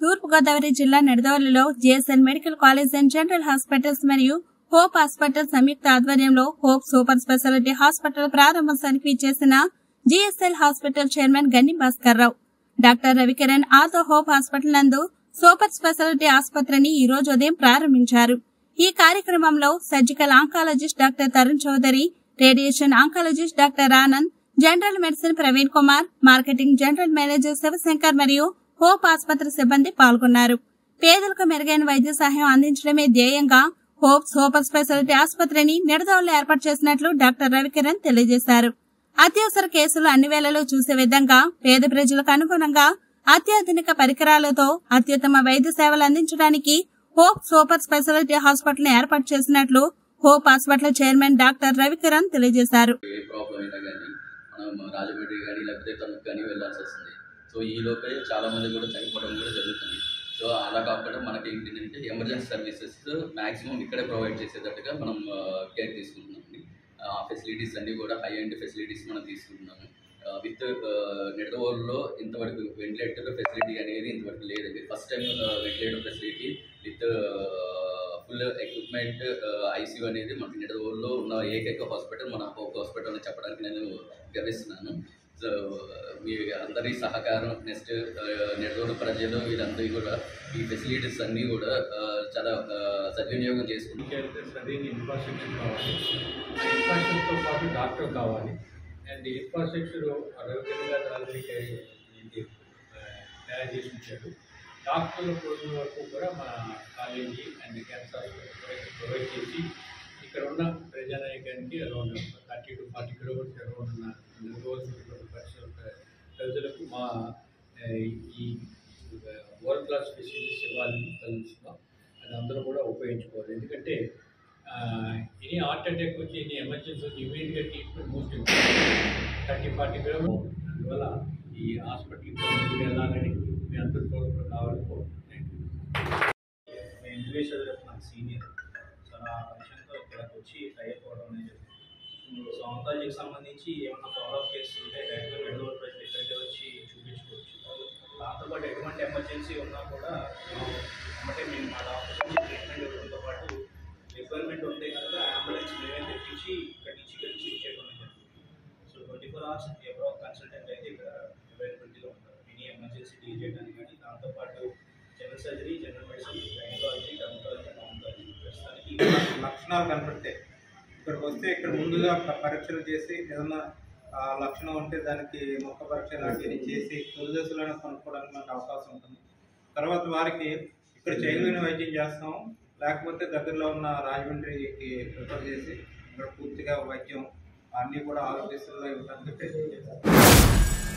తూర్పుగోదావరి జిల్లా నిడదవల్లిలో GSN medical college and general hospitals మరియు హోప్ హాస్పిటల్ సంయుక్త ఆధ్వర్యంలో హోప్ సూపర్ స్పెషాలిటీ హాస్పిటల్ ప్రారంభోత్సవానికి చేసిన GSL hospital chairman Ganni Bhaskar Rao doctor Ravikiran ఆతో హోప్ హాస్పిటల్ నందు సూపర్ స్పెషాలిటీ ఆసుపత్రిని ఈ రోజు ఉదయం ప్రారంభించారు ఈ కార్యక్రమంలో surgical oncologist doctor Tarun Chaudhary radiation oncologist doctor Anand general medicine Praveen Kumar marketing general manager Shivashankar మరియు హోప్ ఆసుపత్రి సిబ్బంది పాల్గొన్నారు పేదలకు మెరుగైన వైద్య సహాయం అందించడమే ధ్యేయంగా హోప్ సూపర్ స్పెషాలిటీ ఆసుపత్రిని నిడదవల్లో ఏర్పాటు చేసినట్లు డాక్టర్ రవికిరణ్ తెలియజేశారు అత్యవసర కేసులు అన్ని వేళలో చూసే విధంగా పేద ప్రజలకు అనుగుణంగా అత్యాధునిక పరికరాలతో అత్యుత్తమ వైద్య సేవలు అందించడానికి హోప్ సూపర్ స్పెషాలిటీ హాస్పిటల్ ఏర్పాటు చేసినట్లు Hope hospital chairman doctor Ravikiran తెలియజేశారు ఏ ప్రాబ్లం అయినా కానీ మనం రాజమండ్రి కానీ లేకపోతే తణుకు కానీ వెళ్ళాల్సి వస్తుంది సో ఈ లోపే చాలా మంది కూడా చనిపోవడం కూడా జరుగుతుంది సో అలా కాకుండా మనకి ఏంటంటే ఎమర్జెన్సీ సర్వీసెస్ మ్యాక్సిమం ఇక్కడే ప్రొవైడ్ చేసేటట్టుగా మనం కేర్ తీసుకుంటున్నామండి ఆ ఫెసిలిటీస్ అన్నీ కూడా హై అండ్ ఫెసిలిటీస్ మనం తీసుకుంటున్నాము విత్ నిడదవోలులో ఇంతవరకు వెంటిలేటర్ ఫెసిలిటీ అనేది ఇంతవరకు లేదండి first time ventilator facility with full equipment ICU అనేది మనకి నిడదవోలులో ఉన్న ఏకైక హాస్పిటల్ మన హోప్ హాస్పిటల్ అని చెప్పడానికి నేను గర్విస్తున్నాను సో మీ అందరి సహకారం నెక్స్ట్ నిడదవోలు ప్రజలు వీళ్ళందరూ కూడా ఈ ఫెసిలిటీస్ అన్నీ కూడా ఆ, చాలా ఆ, సద్వినియోగం చేసుకుంటున్నారు కేర్ సరైన ఇన్ఫ్రాస్ట్రక్చర్ కావాలి ఇన్ఫ్రాస్ట్రక్చర్తో పాటు డాక్టర్ కావాలి అండ్ ఇన్ఫ్రాస్ట్రక్చర్ ఆరోగ్యంగా ఆల్రెడీ ఏంటి ఆ, తయారు చేసి ఉంచాడు డాక్టర్ల కోసం వరకు కూడా మన కాలేజీ అండ్ క్యాన్సర్ ప్రొవైడ్ చేసి ఇక్కడ ఉన్న ప్రజానాయకానికి around thirty to forty kilometres around ఉన్న నిర్వహించినటువంటి పరిసర ప్రజలకు మా ఆ, ఈ వరల్డ్ క్లాస్ ఫెసిలిటీస్ ఇవ్వాలని తలుస్తున్నాం అది అందరూ కూడా ఉపయోగించుకోవాలి ఎందుకంటే ఎనీ హార్ట్ అటాక్ వచ్చి ఎనీ ఎమర్జెన్సీ వచ్చి ఇమీడియట్గా treatment most important thirty forty kilometre అందువల్ల ఈ హాస్పిటల్కి ముందుకు వెళ్ళాలని మీ అందరూ కూడా కావాలని కోరుకుంటున్నాను నేను ఇంగ్లీష్ చదివే నాకు సీనియర్ సో నా విషయంతో ఇక్కడికి వచ్చి ట్రై అయిపోవడం అనేది జరిగింది సో ఆంకాలజీకి సంబంధించి ఏమైనా ఫాలోఅప్ కేసు ఉంటే డైరెక్ట్గా మెడికల్ ప్రజలు ఇక్కడికే వచ్చి చూపించుకోవచ్చు దాంతోపాటు ఎటువంటి ఎమర్జెన్సీ ఉన్నా కూడా అంటే మేము మా డాక్టర్ నుంచి ట్రీట్మెంట్ ఇవ్వడంతో పాటు రిక్వైర్మెంట్ ఉంటే కనుక అంబులెన్స్ మేమే తెప్పించి ఇక్కడి నుంచి ఇక్కడి నుంచి ఇచ్చేయడం అనేది జరుగుతుంది సో ట్వంటీ ఫోర్ అవర్స్ ఎవరో కన్సల్టెంట్ అయితే ఇక్కడ అవైలబిలిటీలో ఉంటారు ఎనీ ఎమర్జెన్సీ డీల్ చేయడానికి కానీ దాంతోపాటు general surgery general medicine gynaecology dermatology oncology ప్రస్తుతానికి లక్షణాలు కనపడితే ఇక్కడికి వస్తే ఇక్కడ ముందుగా ప- పరీక్షలు చేసి ఏదన్నా ఆ, లక్షణం ఉంటే దానికి మొక్క పరీక్ష లాంటివి చేసి తొలి దశలోనే కనుక్కోవడానికి మనకు అవకాశం ఉంటుంది తర్వాత వారికి ఇక్కడ చేయగలిగిన వైద్యం చేస్తాం లేకపోతే దగ్గరలో ఉన్న రాజమండ్రికి ప్రిఫర్ చేసి ఇక్కడ పూర్తిగా వైద్యం అన్నీ కూడా ఆరోగ్యశ్రీలో ఇవ్వడానికి ప్రయత్నం చేస్తాం